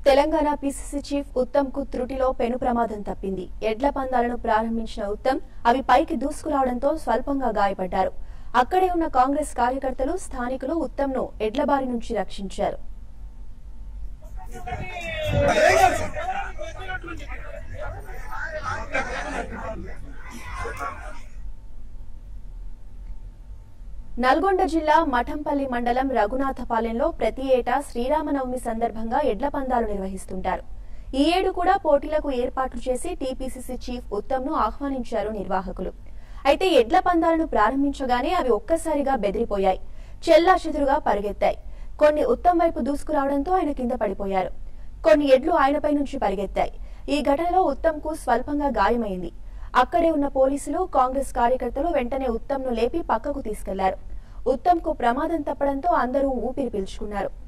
Telangana PCC chief Uttam కు త్రుటిలో పెను ప్రమాదం తప్పింది ఎడ్ల పందాలను ప్రారంభించిన ఉత్తమ్ అవి పైకి దూసుకురావడంతో స్వల్పంగా గాయపడ్డారు అక్కడే ఉన్న కాంగ్రెస్ కార్యకర్తలు స్థానికులు ఉత్తమ్ ను ఎడ్ల బారి నుంచి రక్షించారు నల్గొండ జిల్లా మఠంపల్లి మండలం రఘునాథపాలెంలో ప్రతి ఏటా శ్రీరామనవమి సందర్భంగా ఎడ్ల పందాలు నిర్వహిస్తుంటారు ఈ ఏడు కూడా పోటీలకు ఏర్పాట్లు చేసి టీపీసీసీ చీఫ్ ఉత్తమ్ ను ఆహ్వానించారు నిర్వాహకులు అయితే ఎడ్ల పందాలను ప్రారంభించగానే అవి ఒక్కసారిగా బెదిరిపోయాయి చెల్లా చెదురుగా పరిగెత్తాయి కొన్ని ఉత్తమ్ వైపు దూసుకురావడంతో ఆయన కింద పడిపోయారు కొన్ని ఎడ్లు ఆయనపై నుంచి పరిగెత్తాయి ఈ ఘటనలో ఉత్తమ్ కు స్వల్పంగా గాయమైంది అక్కడే ఉన్న పోలీసులు కాంగ్రెస్ కార్యకర్తలు వెంటనే ఉత్తమ్ ను లేపి పక్కకు తీసుకెళ్లారు ఉత్తమ్ కు ప్రమాదం తప్పడంతో అందరూ ఊపిరి పీల్చుకున్నారు